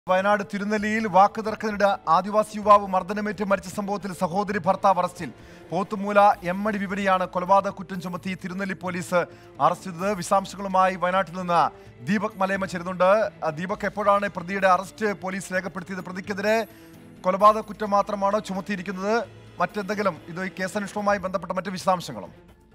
വയനാട് തിരുനെല്ലിയിൽ വാക്ക് തർക്കത്തിനിടെ ആദിവാസി യുവാവ് മർദ്ദനമേറ്റ് മരിച്ച സംഭവത്തിൽ സഹോദരി ഭർത്താവ് അറസ്റ്റിൽ പോത്തുമൂല എമ്മടി വിപണിയാണ് കൊലപാതക കുറ്റം ചുമത്തി തിരുനെല്ലി പോലീസ് അറസ്റ്റ് ചെയ്തത് വിശദാംശങ്ങളുമായി വയനാട്ടിൽ നിന്ന് ദീപക് മലയമ്മ ചേരുന്നുണ്ട് ആ, ദീപക് എപ്പോഴാണ് പ്രതിയുടെ അറസ്റ്റ് പോലീസ് രേഖപ്പെടുത്തിയത് പ്രതിക്കെതിരെ കൊലപാതക കുറ്റം മാത്രമാണോ ചുമത്തിയിരിക്കുന്നത് മറ്റെന്തെങ്കിലും ഇത് ഈ കേസന്വേഷണവുമായി ബന്ധപ്പെട്ട മറ്റ് വിശദാംശങ്ങളും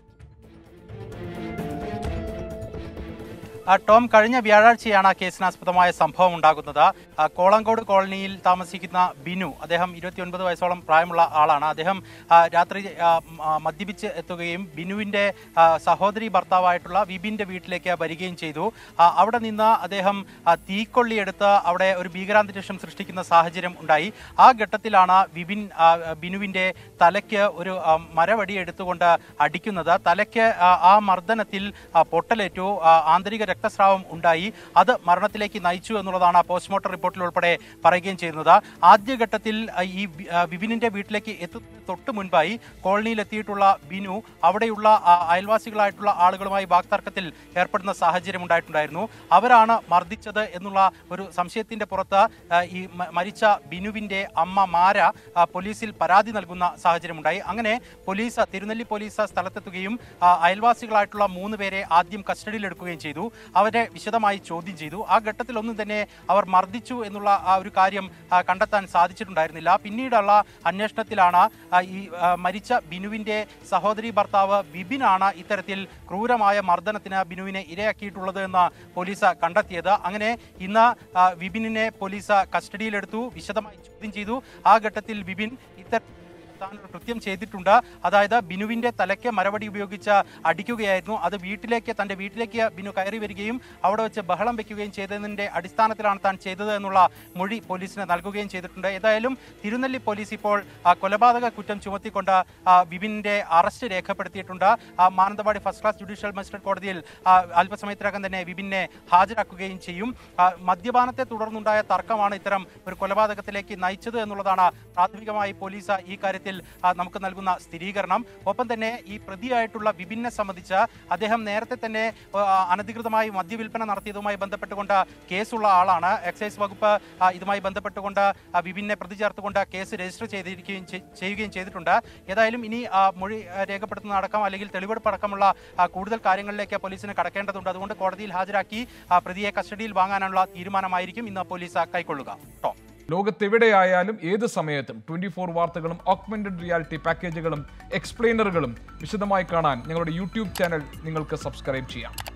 ആ, ടോം കഴിഞ്ഞ വ്യാഴാഴ്ചയാണ് കേസിനാസ്പദമായ സംഭവം ഉണ്ടാകുന്നത് ആ, കോളങ്കോട് കോളനിയിൽ താമസിക്കുന്ന ബിനു അദ്ദേഹം ഇരുപത്തിയൊൻപത് വയസ്സോളം പ്രായമുള്ള ആളാണ് അദ്ദേഹം ആ, രാത്രി ആ, മ- ആ, മദ്യപിച്ച് എത്തുകയും ബിനുവിന്റെ ആ, സഹോദരി ഭർത്താവായിട്ടുള്ള വിപിന്റെ വീട്ടിലേക്ക് വരികയും ചെയ്തു ആ, അവിടെ നിന്ന് അദ്ദേഹം ആ, തീക്കൊള്ളിയെടുത്ത് അവിടെ ഒരു ഭീകരാന്തരീക്ഷം സൃഷ്ടിക്കുന്ന സാഹചര്യം ഉണ്ടായി ആ ഘട്ടത്തിലാണ് വിപിൻ ആ, ബിനുവിന്റെ തലയ്ക്ക് ഒരു ആ, മരവടി എടുത്തുകൊണ്ട് അടിക്കുന്നത് തലയ്ക്ക് ആ, ആ മർദ്ദനത്തിൽ ആ, പൊട്ടലേറ്റു ആ, ആന്തരിക രക്തസ്രാവം ഉണ്ടായി അത് മരണത്തിലേക്ക് നയിച്ചു എന്നുള്ളതാണ് പോസ്റ്റ്മോർട്ടം റിപ്പോർട്ടിൽ ഉൾപ്പെടെ പറയുകയും ചെയ്യുന്നത് ആദ്യഘട്ടത്തിൽ ആ, ഈ ബി- ആ, വിപിനിന്റെ വീട്ടിലേക്ക് എത്തുന്നതിന് തൊട്ട് മുൻപായി കോളനിയിൽ എത്തിയിട്ടുള്ള ബിനു അവിടെയുള്ള ആ, അയൽവാസികളായിട്ടുള്ള ആളുകളുമായി വാക്തർക്കത്തിൽ ഏർപ്പെടുന്ന സാഹചര്യം ഉണ്ടായിട്ടുണ്ടായിരുന്നു അവരാണ് മർദ്ദിച്ചത് എന്നുള്ള ഒരു സംശയത്തിന്റെ പുറത്ത് ആ, ഈ മ- മരിച്ച ബിനുവിന്റെ അമ്മ മാര ആ, പോലീസിൽ പരാതി നൽകുന്ന സാഹചര്യമുണ്ടായി അങ്ങനെ പോലീസ് തിരുനെല്ലി പോലീസ് സ്ഥലത്തെത്തുകയും ആ, അയൽവാസികളായിട്ടുള്ള മൂന്ന് പേരെ ആദ്യം കസ്റ്റഡിയിലെടുക്കുകയും ചെയ്തു അവരെ വിശദമായി ചോദ്യം ചെയ്തു ആ ഘട്ടത്തിൽ ഒന്നും തന്നെ അവർ മർദ്ദിച്ചു എന്നുള്ള ആ ഒരു കാര്യം ആ, കണ്ടെത്താൻ സാധിച്ചിട്ടുണ്ടായിരുന്നില്ല പിന്നീടുള്ള അന്വേഷണത്തിലാണ് ആ, ഈ ആ, മരിച്ച ബിനുവിന്റെ സഹോദരി ഭർത്താവ് ബിബിനാണ് ഇത്തരത്തിൽ ക്രൂരമായ മർദ്ദനത്തിന് ബിനുവിനെ ഇരയാക്കിയിട്ടുള്ളത് എന്ന് പോലീസ് കണ്ടെത്തിയത് അങ്ങനെ ഇന്ന് ആ, വിപിനിനെ പോലീസ് കസ്റ്റഡിയിലെടുത്തു വിശദമായി ചോദ്യം ചെയ്തു ആ ഘട്ടത്തിൽ വിപിൻ ഇത്തരം താൻ ഒരു കൃത്യം ചെയ്തിട്ടുണ്ട് അതായത് ബിനുവിന്റെ തലയ്ക്ക് മരവടി ഉപയോഗിച്ച് അടിക്കുകയായിരുന്നു അത് വീട്ടിലേക്ക് തന്റെ വീട്ടിലേക്ക് ബിനു കയറി വരികയും അവിടെ വെച്ച് ബഹളം വെക്കുകയും ചെയ്തതിന്റെ അടിസ്ഥാനത്തിലാണ് താൻ ചെയ്തത് എന്നുള്ള മൊഴി പോലീസിന് നൽകുകയും ചെയ്തിട്ടുണ്ട് ഏതായാലും തിരുനെല്ലി പോലീസ് ഇപ്പോൾ ആ, കൊലപാതക കുറ്റം ചുമത്തിക്കൊണ്ട് ആ, വിപിന്റെ അറസ്റ്റ് രേഖപ്പെടുത്തിയിട്ടുണ്ട് ആ, Mananthavady first class judicial magistrate കോടതിയിൽ ആ, അല്പസമയത്തിനകം തന്നെ വിപിനെ ഹാജരാക്കുകയും ചെയ്യും ആ, മദ്യപാനത്തെ തുടർന്നുണ്ടായ തർക്കമാണ് ഇത്തരം ഒരു കൊലപാതകത്തിലേക്ക് നയിച്ചത് എന്നുള്ളതാണ് പ്രാഥമികമായി പോലീസ് ഈ കാര്യത്തിൽ ആ, നമുക്ക് നൽകുന്ന സ്ഥിരീകരണം ഒപ്പം തന്നെ ഈ പ്രതിയായിട്ടുള്ള വിപിനെ സംബന്ധിച്ച് അദ്ദേഹം നേരത്തെ തന്നെ ആ, അനധികൃതമായി മദ്യവിൽപ്പന നടത്തിയതുമായി ബന്ധപ്പെട്ടുകൊണ്ട് കേസുള്ള ആളാണ് എക്സൈസ് വകുപ്പ് ആ, ഇതുമായി ബന്ധപ്പെട്ടുകൊണ്ട് ആ, വിപിനെ പ്രതി ചേർത്തുകൊണ്ട് കേസ് രജിസ്റ്റർ ചെയ്തിരിക്കുകയും ചെ- ചെയ്യുകയും ചെയ്തിട്ടുണ്ട് ഏതായാലും ഇനി ആ, മൊഴി ആ, രേഖപ്പെടുത്തുന്ന അടക്കം അല്ലെങ്കിൽ തെളിവെടുപ്പ് അടക്കമുള്ള ആ, കൂടുതൽ കാര്യങ്ങളിലേക്ക് പോലീസിന് കടക്കേണ്ടതുണ്ട് അതുകൊണ്ട് കോടതിയിൽ ഹാജരാക്കി ആ, പ്രതിയെ കസ്റ്റഡിയിൽ വാങ്ങാനുള്ള തീരുമാനമായിരിക്കും ഇന്ന് പോലീസ് കൈക്കൊള്ളുക ടോം ലോകത്തെവിടെയായാലും ഏത് സമയത്തും ട്വന്റി ഫോർ വാർത്തകളും ഓഗ്മെന്റഡ് റിയാലിറ്റി പാക്കേജുകളും എക്സ്പ്ലെയിനറുകളും വിശദമായി കാണാൻ ഞങ്ങളുടെ യൂട്യൂബ് ചാനൽ നിങ്ങൾക്ക് സബ്സ്ക്രൈബ് ചെയ്യാം